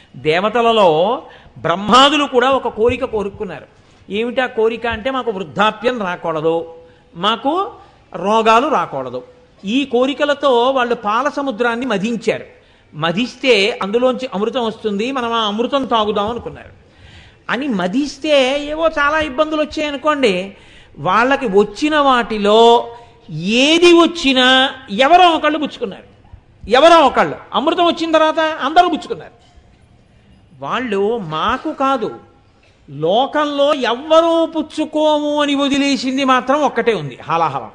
దేవతలలో బ్రహ్మాదులు కూడా ఒక కోరిక కోరుకున్నారు ఏమిటి ఆ కోరిక అంటే మాకు వృద్ధాప్యం రాకూడదు మాకు రోగాలు రాకూడదు ఈ కోరికలతో వాళ్ళు పాల సముద్రాన్ని మధించారు మధిస్తే అందులోంచి అమృతం వస్తుంది మనం ఆ అమృతం తాగుదాం అనుకున్నారు అని మదిస్తే ఏవో చాలా ఇబ్బందులు వచ్చాయనుకోండి వాళ్ళకి వచ్చిన వాటిలో ఏది వచ్చినా ఎవరో ఒకళ్ళు పుచ్చుకున్నారు ఎవరో ఒకళ్ళు అమృతం వచ్చిన తర్వాత అందరూ పుచ్చుకున్నారు వాళ్ళు మాకు కాదు లోకంలో ఎవ్వరూ పుచ్చుకోము అని వదిలేసింది మాత్రం ఒక్కటే ఉంది హాలాహలం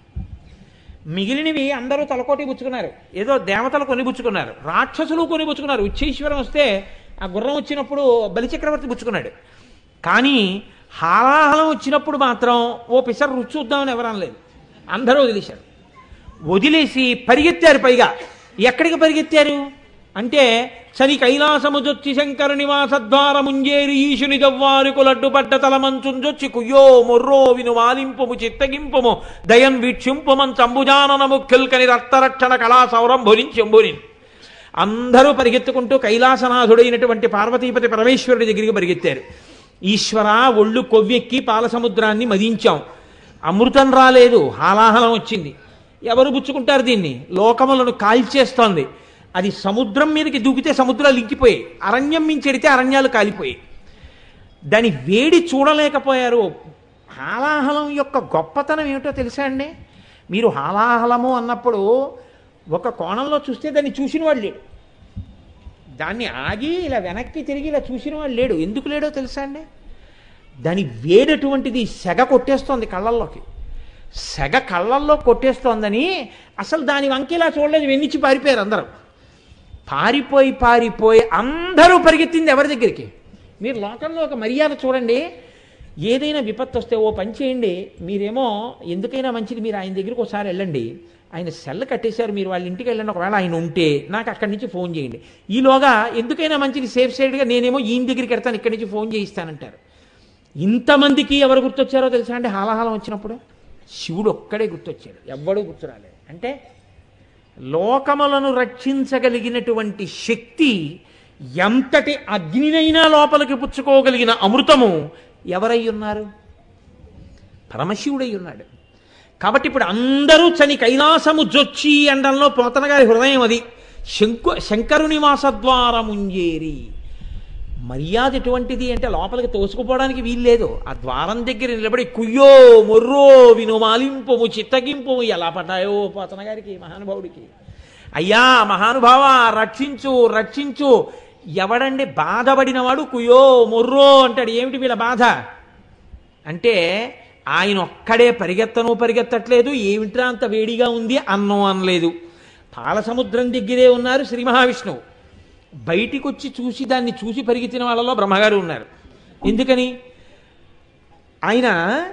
మిగిలినవి అందరూ తలకోటి పుచ్చుకున్నారు ఏదో దేవతలు కొని పుచ్చుకున్నారు రాక్షసులు కొని పుచ్చుకున్నారు ఉచ్చేశ్వరం వస్తే ఆ గుర్రం వచ్చినప్పుడు బలిచక్రవర్తి పుచ్చుకున్నాడు కానీ హాలాహలం వచ్చినప్పుడు మాత్రం ఓ పిసర్ రుచి చూద్దామని ఎవరు అనలేదు అందరూ వదిలేశారు వదిలేసి పరిగెత్తారు పైగా ఎక్కడికి పరిగెత్తారు అంటే సరి కైలాసముజొచ్చి శంకర నివాసద్వార ముంజేరి ఈశుని దవ్వారుకు లడ్డు పడ్డ తలమంచుంజొచ్చి కుయ్యో మొర్రో విను వాలింపుము చిత్తగింపుము దయన్ వీక్షింపుమన్ చంబుజాననము కిల్కని రక్తరక్షణ కళా సౌరంభుని చెంబుని అందరూ పరిగెత్తుకుంటూ కైలాసనాథుడైనటువంటి పార్వతీపతి పరమేశ్వరుడి దగ్గరికి పరిగెత్తారు ఈశ్వర ఒళ్ళు కొవ్వెక్కి పాలసముద్రాన్ని మదించాం అమృతం రాలేదు హాలాహలం వచ్చింది ఎవరు పుచ్చుకుంటారు దీన్ని లోకములను కాల్చేస్తోంది అది సముద్రం మీదకి దూకితే సముద్రాలు ఇంకిపోయాయి అరణ్యం మించెడితే అరణ్యాలు కాలిపోయాయి దాని వేడి చూడలేకపోయారు హాలాహలం యొక్క గొప్పతనం ఏమిటో తెలుసా అండి మీరు హాలాహలము అన్నప్పుడు ఒక కోణంలో చూస్తే దాన్ని చూసిన వాడు లేడు దాన్ని ఆగి ఇలా వెనక్కి తిరిగి ఇలా చూసిన వాడు లేడు ఎందుకు లేడో తెలుసా అండి దాని వేడటువంటిది సెగ కొట్టేస్తోంది కళ్ళల్లోకి సెగ కళ్ళల్లో కొట్టేస్తోందని అసలు దాని వంకి ఇలా చూడలేదు వెన్నిచ్చి పారిపోయారు అందరూ పారిపోయి పారిపోయి అందరూ పరిగెత్తింది ఎవరి దగ్గరికి మీరు లోకంలో ఒక మర్యాద చూడండి ఏదైనా విపత్తు వస్తే ఓ పని చేయండి మీరేమో ఎందుకైనా మంచిది మీరు ఆయన దగ్గరికి ఒకసారి వెళ్ళండి ఆయన సెల్ కట్టేశారు మీరు వాళ్ళ ఇంటికి వెళ్ళండి ఒకవేళ ఆయన ఉంటే నాకు అక్కడి నుంచి ఫోన్ చేయండి ఈలోగా ఎందుకైనా మంచిది సేఫ్ సైడ్గా నేనేమో ఈయన దగ్గరికి వెళ్తాను ఇక్కడి నుంచి ఫోన్ చేయిస్తానంటారు ఇంతమందికి ఎవరు గుర్తొచ్చారో తెలుసా అండి హాలాహలం వచ్చినప్పుడు శివుడు ఒక్కడే గుర్తొచ్చాడు ఎవ్వడూ గుర్తురాలేదు అంటే లోకములను రక్షించగలిగినటువంటి శక్తి ఎంతటి అగ్నినైనా లోపలికి పుచ్చుకోగలిగిన అమృతము ఎవరై ఉన్నారు పరమశివుడై ఉన్నాడు కాబట్టి ఇప్పుడు అందరూ చని కైలాసము జొచ్చి అండంలో పోతన గారి హృదయం అది శంకు శంకరుని వాసద్వారముంజేరి మర్యాద ఎటువంటిది అంటే లోపలికి తోసుకుపోవడానికి వీల్లేదు ఆ ద్వారం దగ్గర నిలబడి కుయ్యో మొర్రో వినుమాలింపుము చిత్తగింపు ఎలా పడ్డాయో పోతన గారికి మహానుభావుడికి అయ్యా మహానుభావ రక్షించు రక్షించు ఎవడండి బాధపడినవాడు కుయ్యో మొర్రో అంటాడు ఏమిటి వీళ్ళ బాధ అంటే ఆయన ఒక్కడే పరిగెత్తను పరిగెత్తట్లేదు ఏమిట్రా అంత వేడిగా ఉంది అన్నం అనలేదు పాల సముద్రం దగ్గరే ఉన్నారు శ్రీ మహావిష్ణువు బయటికి వచ్చి చూసి దాన్ని చూసి పరిగెత్తిన వాళ్ళలో బ్రహ్మగారు ఉన్నారు ఎందుకని ఆయన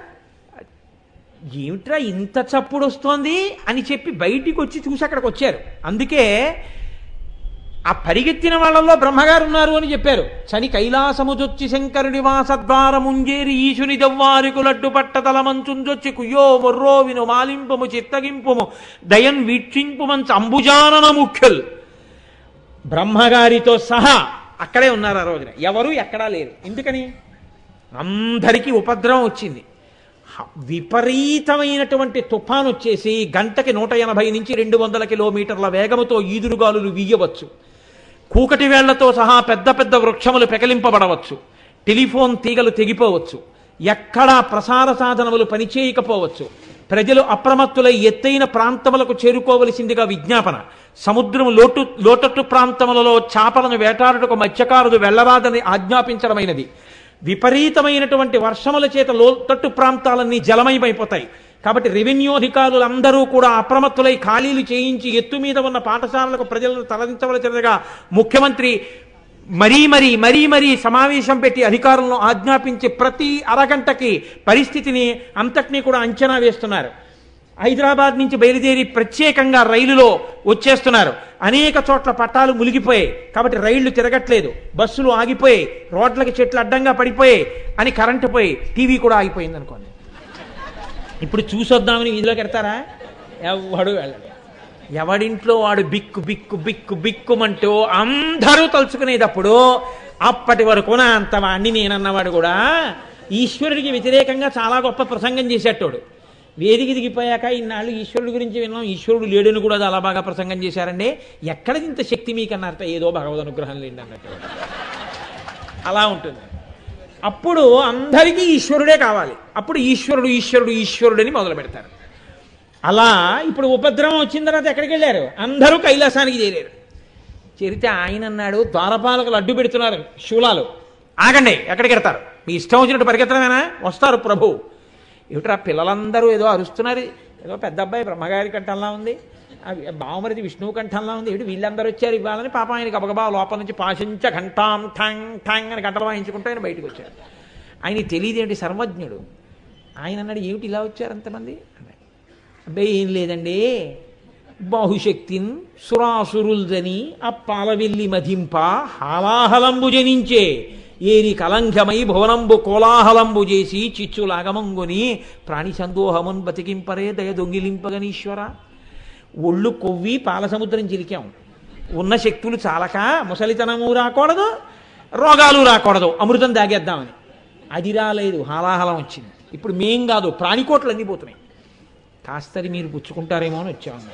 ఏమిట్రా ఇంత చప్పుడు వస్తోంది అని చెప్పి బయటికి వచ్చి చూసి అక్కడికి వచ్చారు అందుకే ఆ పరిగెత్తిన వాళ్ళల్లో బ్రహ్మగారు ఉన్నారు అని చెప్పారు చని కైలాసముజొచ్చి శంకరుడి వాసద్వారముంజేరి ఈశుని దవ్వారికు లడ్డు పట్టతల మంచుంజొచ్చి కుయ్యో మొర్రో విను మాలింపము చిత్తగింపుము దయన్ వీక్షింపుమంచ అంబుజానన ముఖ్యుల్ బ్రహ్మగారితో సహా అక్కడే ఉన్నారు ఆ రోజున ఎవరు ఎక్కడా లేరు ఎందుకని అందరికీ ఉపద్రవం వచ్చింది హ- విపరీతమైనటువంటి తుఫాన్ వచ్చేసి గంటకి నూట ఎనభై నుంచి రెండు వందల కిలోమీటర్ల వేగముతో ఈదురుగాలులు వీయవచ్చు కూకటి వేళ్లతో సహా పెద్ద పెద్ద వృక్షములు పెకలింపబడవచ్చు టెలిఫోన్ తీగలు తెగిపోవచ్చు ఎక్కడా ప్రసార సాధనములు పనిచేయకపోవచ్చు ప్రజలు అప్రమత్తులై ఎత్తైన ప్రాంతములకు చేరుకోవలసిందిగా విజ్ఞాపన సముద్రం లోటు లోతట్టు ప్రాంతములలో చేపలను వేటాడుటకు మత్స్యకారుడు వెళ్లరాదని ఆజ్ఞాపించడమైనది విపరీతమైనటువంటి వర్షముల చేత లోతట్టు ప్రాంతాలన్నీ జలమయమైపోతాయి కాబట్టి రెవెన్యూ అధికారులందరూ కూడా అప్రమత్తులై ఖాళీలు చేయించి ఎత్తు మీద ఉన్న పాఠశాలలకు ప్రజలను తరలించవలసినదిగా ముఖ్యమంత్రి మరీ మరీ మరీ మరీ సమావేశం పెట్టి అధికారులను ఆజ్ఞాపించి ప్రతి అరగంటకి పరిస్థితిని అంతటినీ కూడా అంచనా వేస్తున్నారు హైదరాబాద్ నుంచి బయలుదేరి ప్రత్యేకంగా రైలులో వచ్చేస్తున్నారు అనేక చోట్ల పట్టాలు మునిగిపోయాయి కాబట్టి రైళ్లు తిరగట్లేదు బస్సులు ఆగిపోయాయి రోడ్లకి చెట్లు అడ్డంగా పడిపోయాయి అని కరెంటు పోయి టీవీ కూడా ఆగిపోయింది అనుకోండి ఇప్పుడు చూసొద్దామని వీధిలోకి వెళ్తారా ఎవడు వెళ్ళడు ఎవడింట్లో వాడు బిక్కు బిక్కు బిక్కు బిక్కుమంటూ అందరూ తలుచుకునేటప్పుడు అప్పటి వరకు నా అంత వాణ్ణి నేనన్నవాడు కూడా ఈశ్వరుడికి వ్యతిరేకంగా చాలా గొప్ప ప్రసంగం చేసేటోడు వేదిక దిగిపోయాక ఇన్నాళ్ళు ఈశ్వరుడి గురించి విన్నాం ఈశ్వరుడు లేడని కూడా చాలా బాగా ప్రసంగం చేశారండి ఎక్కడ ఇంత శక్తి మీకు అన్నారట ఏదో భగవద్ అనుగ్రహం లేండి అన్నట్టు అలా ఉంటుంది అప్పుడు అందరికీ ఈశ్వరుడే కావాలి అప్పుడు ఈశ్వరుడు ఈశ్వరుడు ఈశ్వరుడని మొదలు పెడతారు అలా ఇప్పుడు ఉపద్రవం వచ్చిన తర్వాత ఎక్కడికి వెళ్ళారు అందరూ కైలాసానికి చేరారు చేరితే ఆయన అన్నాడు ద్వారపాలకులు అడ్డు పెడుతున్నారు శూలాలు ఆగండి ఎక్కడికి వెడతారు మీ ఇష్టం వచ్చినట్టు పరిగెత్తడమేనా వస్తారు ప్రభు ఏమిట్రా పిల్లలందరూ ఏదో అరుస్తున్నారు ఏదో పెద్ద అబ్బాయి బ్రహ్మగారి కంఠంలా ఉంది ఆ బావమరిది విష్ణువు కంఠంలా ఉంది ఏమిటి వీళ్ళందరూ వచ్చారు ఇవ్వాలని పాప ఆయన గబగబా లోపల నుంచి పాశించ ఘంటాం ఠంగ్ ఠంగ్ అని గంటలు వాయించుకుంటూ ఆయన బయటకు వచ్చారు ఆయన తెలియదేంటి సర్వజ్ఞుడు ఆయన అన్నాడు ఏమిటి ఇలా వచ్చారు అంతమంది అన్నాడు అబ్బాయి ఏం లేదండి బాహుశక్తిన్ సురాసురుల్దని ఆ పాలవెల్లి మధింప హాలాహలంబు జనించే ఏరి కలంఘమై భువనంబు కోలాహలంబు చేసి చిచ్చులాగమంగుని ప్రాణి సందోహమున్ బతికింపరే దయ దొంగిలింపగనీశ్వర ఒళ్ళు కొవ్వి పాల సముద్రం చిలికాం ఉన్న శక్తులు చాలక ముసలితనము రాకూడదు రోగాలు రాకూడదు అమృతం దాగేద్దామని అది రాలేదు హాలాహలం వచ్చింది ఇప్పుడు మేం కాదు ప్రాణికోట్లు అన్నీ పోతున్నాయి కాస్తది మీరు పుచ్చుకుంటారేమో అని వచ్చాము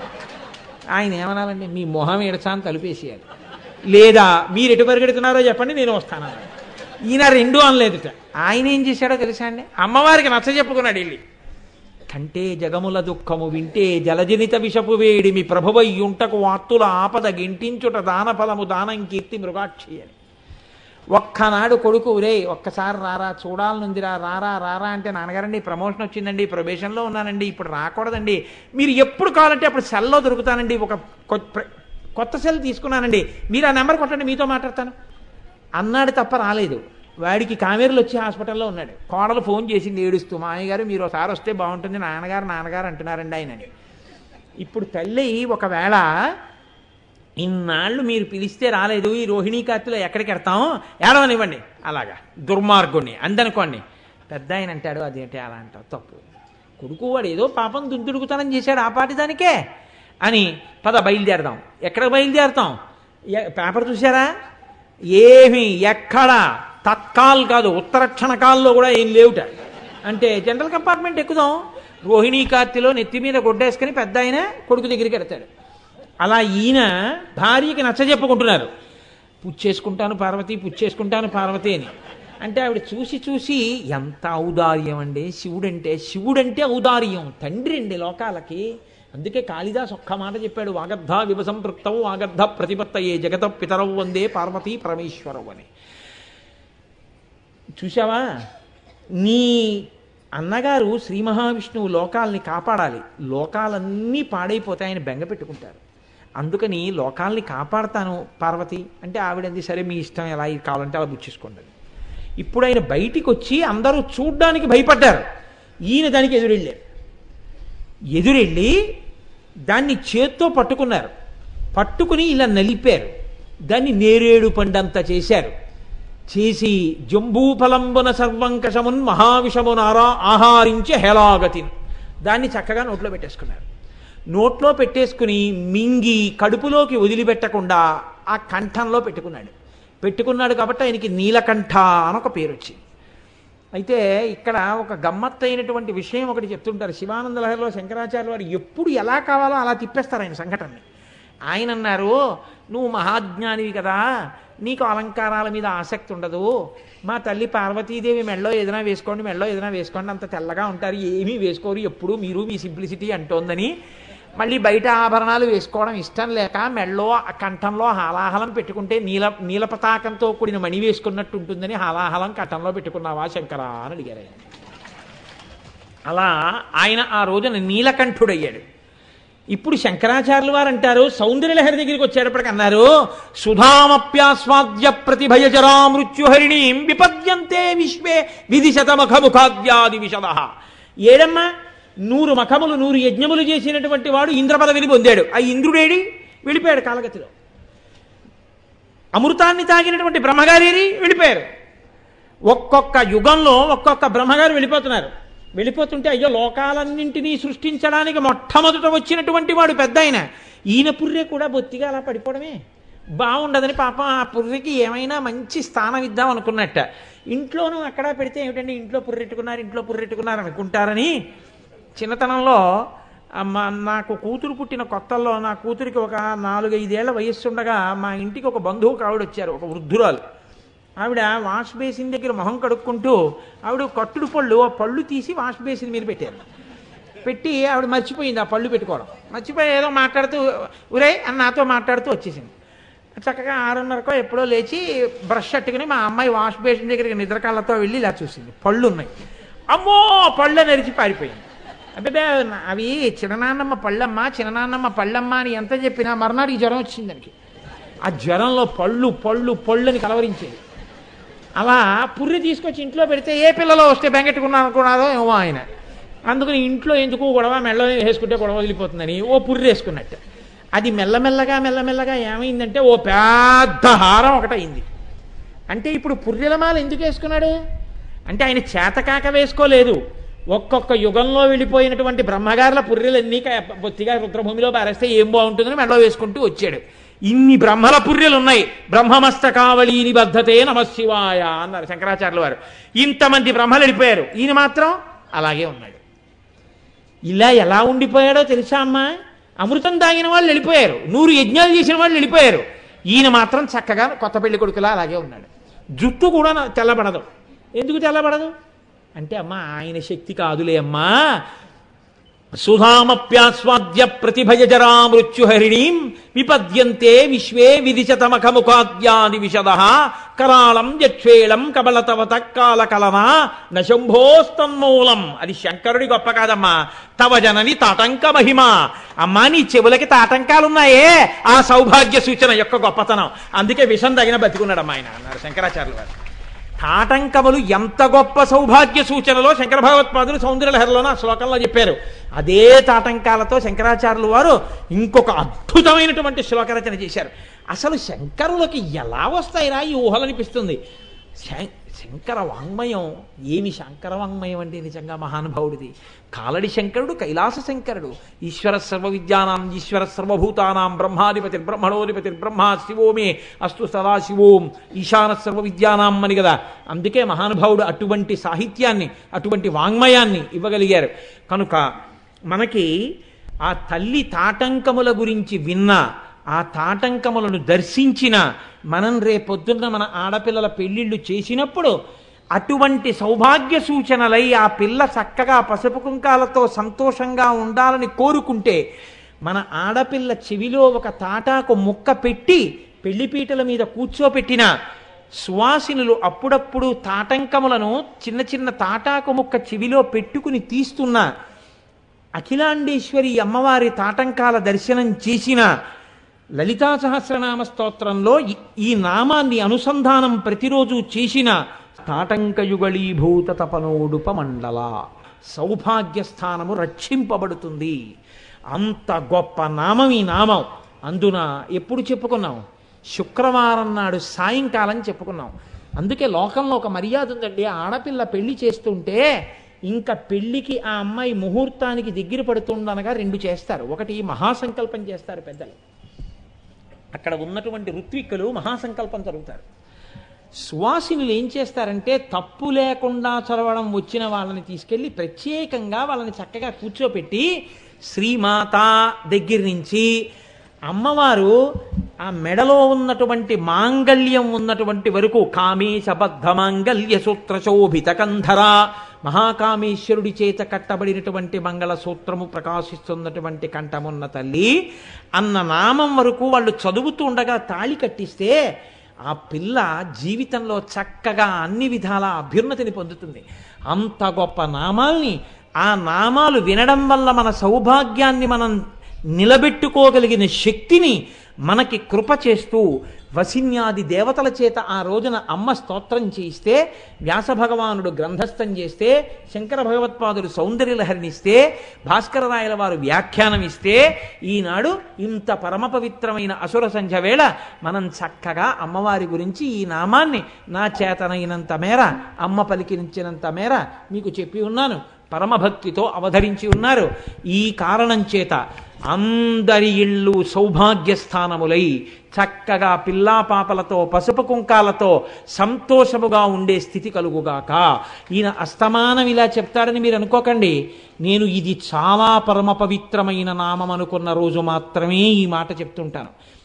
ఆయన ఏమనాలండి మీ మొహం ఎడచాని తలుపేసేయాలి లేదా మీరు ఎటు పరిగెడుతున్నారో చెప్పండి నేను వస్తాను ఈయన రెండు అనలేదుట ఆయన ఏం చేశాడో తెలుసా అండి అమ్మవారికి నచ్చ చెప్పుకున్నాడు వెళ్ళి కంటే జగముల దుఃఖము వింటే జలజనిత విషపు వేడి మీ ప్రభువయ్యుంటకు వాత్తుల ఆపద గింటించుట దాన ఫలము దానం కీర్తి మృగాక్షి అని ఒక్కనాడు కొడుకు రే ఒక్కసారి రారా చూడాలనుందిరా రారా రారా అంటే నాన్నగారండి ప్రమోషన్ వచ్చిందండి ప్రొబేషన్లో ఉన్నానండి ఇప్పుడు రాకూడదండి మీరు ఎప్పుడు కావాలంటే అప్పుడు సెల్లో దొరుకుతానండి ఒక కొ- ప్ర- కొత్త సెల్ తీసుకున్నానండి మీరు ఆ నెంబర్ కొట్టండి మీతో మాట్లాడతాను అన్నాడు తప్ప రాలేదు వాడికి కావేరులు వచ్చి హాస్పిటల్లో ఉన్నాడు కోడలు ఫోన్ చేసింది ఏడుస్తూ మా అయ్యగారు మీరు ఒకసారి వస్తే బాగుంటుంది నాన్నగారు నాన్నగారు అంటున్నారండి ఆయనని ఇప్పుడు తల్లి ఒకవేళ ఇన్నాళ్ళు మీరు పిలిస్తే రాలేదు ఈ రోహిణీ కార్తెలో ఎక్కడికి వెడతాం ఏడవనివ్వండి అలాగా దుర్మార్గుణ్ణి అందనుకోండి పెద్ద ఆయన అంటాడు అదేంటి అలా అంటావు తప్పు కొడుకు వాడు ఏదో పాపం దుందుడుకుతనం చేశాడు ఆ పాటి దానికే అని పద బయలుదేరదాం ఎక్కడ బయలుదేరతాం ఎ- పేపర్ చూసారా ఏమి ఎక్కడ తత్కాల్ కాదు ఉత్తర క్షణకాల్లో కూడా ఏం లేవుట అంటే జనరల్ కంపార్ట్మెంట్ ఎక్కుదాం రోహిణీ కార్తెలో నెత్తి మీద గొడ్డేసుకుని పెద్ద ఆయన కొడుకు దగ్గరికి వెడతాడు అలా ఈయన భార్యకి నచ్చజెప్పుకుంటున్నారు పుచ్చేసుకుంటాను పార్వతి పుచ్చేసుకుంటాను పార్వతి అని అంటే ఆవిడ చూసి చూసి ఎంత ఔదార్యం అండి శివుడంటే శివుడంటే ఔదార్యం తండ్రి అండి లోకాలకి అందుకే కాళిదాస్ ఒక్క మాట చెప్పాడు వాగర్ధ వివసంపృక్తం వాగర్ధ ప్రతిపత్తయే జగత పితరవు వందే పార్వతీ పరమేశ్వరవు అని చూసావా నీ అన్నగారు శ్రీ మహావిష్ణువు లోకాల్ని కాపాడాలి లోకాలన్నీ పాడైపోతే ఆయన బెంగ పెట్టుకుంటారు అందుకని లోకాల్ని కాపాడతాను పార్వతి అంటే ఆవిడంది సరే మీ ఇష్టం ఎలా ఇది కావాలంటే అలా బుచ్చేసుకోండి అని. ఇప్పుడు ఆయన బయటికి వచ్చి అందరూ చూడ్డానికి భయపడ్డారు ఈయన దానికి ఎదురెళ్ళారు ఎదురెళ్ళి దాన్ని చేత్తో పట్టుకున్నారు పట్టుకుని ఇలా నలిపారు దాన్ని నేరేడు పండంత చేశారు చేసి జంబూఫలంబున సర్వంకషమున్ మహావిషమునారా ఆహారించి హేలాగతిన్ దాన్ని చక్కగా నోట్లో పెట్టేసుకున్నారు నోట్లో పెట్టేసుకుని మింగి కడుపులోకి వదిలిపెట్టకుండా ఆ కంఠంలో పెట్టుకున్నాడు పెట్టుకున్నాడు కాబట్టి ఆయనకి నీలకంఠ అని ఒక పేరు వచ్చింది అయితే ఇక్కడ ఒక గమ్మత్తైనటువంటి విషయం ఒకటి చెప్తుంటారు శివానంద లహరిలో శంకరాచార్య వారు ఎప్పుడు ఎలా కావాలో అలా తిప్పేస్తారు ఆయన సంఘటనని ఆయన అన్నారు నువ్వు మహాజ్ఞానివి కదా నీకు అలంకారాల మీద ఆసక్తి ఉండదు మా తల్లి పార్వతీదేవి మెళ్ళో ఏదైనా వేసుకోండి మెళ్ళో ఏదైనా వేసుకోండి అంత తెల్లగా ఉంటారు ఏమీ వేసుకోరు ఎప్పుడు మీరు మీ సింప్లిసిటీ అంటోందని మళ్ళీ బయట ఆభరణాలు వేసుకోవడం ఇష్టం లేక మెళ్ళో ఆ కంఠంలో హాలాహలం పెట్టుకుంటే నీల నీల పతాకంతో కూడిన మణి వేసుకున్నట్టు ఉంటుందని హాలాహలం కంఠంలో పెట్టుకున్నావా శంకరా అని అడిగారు ఆయన. అలా ఆయన ఆ రోజున నీలకంఠుడయ్యాడు ఇప్పుడు శంకరాచార్యులు వారు అంటారు సౌందర్యలహరి దగ్గరికి వచ్చేటప్పటికి అన్నారు సుధామప్యాస్వాద్య ప్రతిభయజరా మృత్యుహరిణీం విపద్యంతే విశ్వే విధి శతమఖముఖాద్యాది విశద ఏడమ్మా నూరు మఖములు నూరు యజ్ఞములు చేసినటువంటి వాడు ఇంద్ర పదవిని పొందాడు ఆ ఇంద్రుడేడి వెళ్ళిపోయాడు కాలగతిలో అమృతాన్ని తాగినటువంటి బ్రహ్మగారి వెళ్ళిపోయారు ఒక్కొక్క యుగంలో ఒక్కొక్క బ్రహ్మగారు వెళ్ళిపోతున్నారు వెళ్ళిపోతుంటే అయ్యో లోకాలన్నింటినీ సృష్టించడానికి మొట్టమొదట వచ్చినటువంటి వాడు పెద్ద ఆయన ఈయన పుర్రె కూడా బొత్తిగా అలా పడిపోవడమే బాగుండదని పాపం ఆ పుర్రెకి ఏమైనా మంచి స్థానం ఇద్దాం అనుకున్నట్ట ఇంట్లోనూ అక్కడ పెడితే ఏమిటండి ఇంట్లో పుర్రెట్టుకున్నారు ఇంట్లో పుర్రెట్టుకున్నారు అనుకుంటారని చిన్నతనంలో అమ్మ నాకు కూతురు పుట్టిన కొత్తల్లో నా కూతురికి ఒక నాలుగైదేళ్ల వయస్సు ఉండగా మా ఇంటికి ఒక బంధువుకు ఆవిడ వచ్చారు ఒక వృద్ధురాలు ఆవిడ వాష్ బేసిన్ దగ్గర మొహం కడుక్కుంటూ ఆవిడ కట్టుడు పళ్ళు ఆ పళ్ళు తీసి వాష్ బేసిన్ మీద పెట్టారు పెట్టి ఆవిడ మర్చిపోయింది ఆ పళ్ళు పెట్టుకోవడం మర్చిపోయి ఏదో మాట్లాడుతూ ఉరే అని నాతో మాట్లాడుతూ వచ్చేసింది చక్కగా ఆరున్నరకో ఎప్పుడో లేచి బ్రష్ అట్టుకుని మా అమ్మాయి వాష్ బేసిన్ దగ్గరికి నిద్రకాళ్ళతో వెళ్ళి ఇలా చూసింది పళ్ళు ఉన్నాయి అమ్మో పళ్ళు నరిచి పారిపోయింది అబ్బే అవి చిన్ననాన్నమ్మ పళ్ళమ్మ చిన్ననాన్నమ్మ పళ్ళమ్మ అని ఎంత చెప్పినా మర్నాడు ఈ జ్వరం వచ్చింది దానికి ఆ జ్వరంలో పళ్ళు పళ్ళు పళ్ళు అని కలవరించేది అలా పుర్రి తీసుకొచ్చి ఇంట్లో పెడితే ఏ పిల్లలో వస్తే బెంగెట్టుకున్నాను అనుకున్నారో ఏమో ఆయన అందుకని ఇంట్లో ఎందుకు గొడవ మెల్ల వేసుకుంటే గొడవ వదిలిపోతుందని ఓ పుర్రి వేసుకున్నట్టు అది మెల్లమెల్లగా మెల్లమెల్లగా ఏమైందంటే ఓ పెద్ద హారం ఒకటైంది అంటే ఇప్పుడు పుర్రెలమాల ఎందుకు వేసుకున్నాడు అంటే ఆయన చేతకాక వేసుకోలేదు ఒక్కొక్క యుగంలో వెళ్ళిపోయినటువంటి బ్రహ్మగారుల పుర్రెలన్నీ క- బొత్తిగా రుద్రభూమిలో పారేస్తే ఏం బాగుంటుందని మెడలో వేసుకుంటూ వచ్చాడు ఇన్ని బ్రహ్మల పుర్రెలు ఉన్నాయి బ్రహ్మమస్తకావళి నిబద్ధతే నమశివాయ అన్నారు శంకరాచార్యుల వారు ఇంతమంది బ్రహ్మలు వెళ్ళిపోయారు ఈయన మాత్రం అలాగే ఉన్నాడు ఇలా ఎలా ఉండిపోయాడో తెలుసా అమ్మా అమృతం తాగిన వాళ్ళు వెళ్ళిపోయారు నూరు యజ్ఞాలు చేసిన వాళ్ళు వెళ్ళిపోయారు ఈయన మాత్రం చక్కగా కొత్త పెళ్లి కొడుకులా అలాగే ఉన్నాడు జుట్టు కూడా నా- తెల్లబడదు ఎందుకు తెల్లబడదు అంటే అమ్మా ఆయన శక్తి కాదులే అమ్మా సుధామప్యాస్వాద్య ప్రతిభయజరా మృత్యుహరిణీం విపద్యంతే విశ్వే విదిశతమఖముఖాద్యాది విశద కరాళం యక్షేళం కబలతవత కాల కలనా నశంభోస్తన్మూలం అది శంకరుడి గొప్ప కాదమ్మా తవ జనని తాటంక మహిమ అమ్మా నీ చెవులకి తాటంకాలున్నాయే ఆ సౌభాగ్య సూచన యొక్క గొప్పతనం అందుకే విషం తగిన బతికున్నాడమ్మా ఆయన అన్నారు శంకరాచార్యులు వారు తాటంకములు ఎంత గొప్ప సౌభాగ్య సూచనలో శంకర భగవత్పాదులు సౌందర్యలహరిలోన ఆ శ్లోకంలో చెప్పారు అదే తాటంకాలతో శంకరాచార్యులు వారు ఇంకొక అద్భుతమైనటువంటి శ్లోక రచన చేశారు అసలు శంకరులకి ఎలా వస్తాయిరా ఈ ఊహలనిపిస్తుంది శం- శంకర వాంగ్మయం ఏమి శంకర వాంగ్మయం అంటే నిజంగా మహానుభావుడిది కాలడి శంకరుడు కైలాస శంకరుడు ఈశ్వర సర్వ విద్యానాం ఈశ్వర సర్వభూతానాం బ్రహ్మాధిపతి బ్రహ్మణోధిపతి బ్రహ్మ శివోమే అస్తు సదాశివోం ఈశాన సర్వ విద్యానాం అని కదా అందుకే మహానుభావుడు అటువంటి సాహిత్యాన్ని అటువంటి వాంగ్మయాన్ని ఇవ్వగలిగారు కనుక మనకి ఆ తల్లి తాటంకముల గురించి విన్నా ఆ తాటంకములను దర్శించిన మనం రేపొద్దున్న మన ఆడపిల్లల పెళ్లిళ్ళు చేసినప్పుడు అటువంటి సౌభాగ్య సూచనలై ఆ పిల్ల చక్కగా పసుపు కుంకాలతో సంతోషంగా ఉండాలని కోరుకుంటే మన ఆడపిల్ల చెవిలో ఒక తాటాకు ముక్క పెట్టి పెళ్లిపీటల మీద కూర్చోపెట్టిన సువాసినులు అప్పుడప్పుడు తాటంకములను చిన్న చిన్న తాటాకు ముక్క చెవిలో పెట్టుకుని తీస్తున్నా అఖిలాండేశ్వరి అమ్మవారి తాటంకాల దర్శనం చేసిన లలితా సహస్రనామ స్తోత్రంలో ఈ- ఈ నామాన్ని అనుసంధానం ప్రతిరోజు చేసిన తాటంకయుగళీభూత తపనోడుపమండల సౌభాగ్య స్థానము రక్షింపబడుతుంది అంత గొప్ప నామం ఈ నామం అందున ఎప్పుడు చెప్పుకున్నాం శుక్రవారం నాడు సాయంకాలం చెప్పుకున్నాం అందుకే లోకంలో ఒక మర్యాద ఉందండి ఆడపిల్ల పెళ్లి చేస్తుంటే ఇంకా పెళ్లికి ఆ అమ్మాయి ముహూర్తానికి దగ్గర పడుతుందనగా రెండు చేస్తారు ఒకటి మహాసంకల్పం చేస్తారు పెద్దలు అక్కడ ఉన్నటువంటి ఋత్విక్కులు మహాసంకల్పం జరుగుతారు సువాసినులు ఏం చేస్తారంటే తప్పు లేకుండా చదవడం వచ్చిన వాళ్ళని తీసుకెళ్ళి ప్రత్యేకంగా వాళ్ళని చక్కగా కూర్చోపెట్టి శ్రీమాత దగ్గర నుంచి అమ్మవారు ఆ మెడలో ఉన్నటువంటి మాంగళ్యం ఉన్నటువంటి వరకు కామేశబద్ధ మాంగళ్య సూత్ర శోభిత కంధర మహాకామేశ్వరుడి చేత కట్టబడినటువంటి మంగళ సూత్రము ప్రకాశిస్తున్నటువంటి కంఠమున్న తల్లి అన్న నామం వరకు వాళ్ళు చదువుతూ ఉండగా తాళి కట్టిస్తే ఆ పిల్ల జీవితంలో చక్కగా అన్ని విధాల అభ్యున్నతిని పొందుతుంది అంత గొప్ప నామాల్ని ఆ నామాలు వినడం వల్ల మన సౌభాగ్యాన్ని మనం నిలబెట్టుకోగలిగిన శక్తిని మనకి కృప చేస్తూ వసిన్యాది దేవతల చేత ఆ రోజున అమ్మ స్తోత్రం చేయిస్తే వ్యాస భగవానుడు గ్రంథస్థం చేస్తే శంకర భగవత్పాదుడు సౌందర్యలహరినిస్తే భాస్కర రాయల వారు వ్యాఖ్యానం ఇస్తే ఈనాడు ఇంత పరమ పవిత్రమైన అసుర సంధ్య వేళ మనం చక్కగా అమ్మవారి గురించి ఈ నామాన్ని నా చేతనైనంత మేర అమ్మ పలికించినంత మేర మీకు చెప్పి ఉన్నాను పరమభక్తితో అవధరించి ఉన్నారు ఈ కారణం చేత అందరి ఇళ్ళు సౌభాగ్య స్థానములై చక్కగా పిల్లా పాపలతో పసుపు కుంకాలతో సంతోషముగా ఉండే స్థితి కలుగుగాక ఈయన అస్తమానం ఇలా చెప్తాడని మీరు అనుకోకండి నేను ఇది చాలా పరమ పవిత్రమైన నామం అనుకున్న రోజు మాత్రమే ఈ మాట చెప్తుంటాను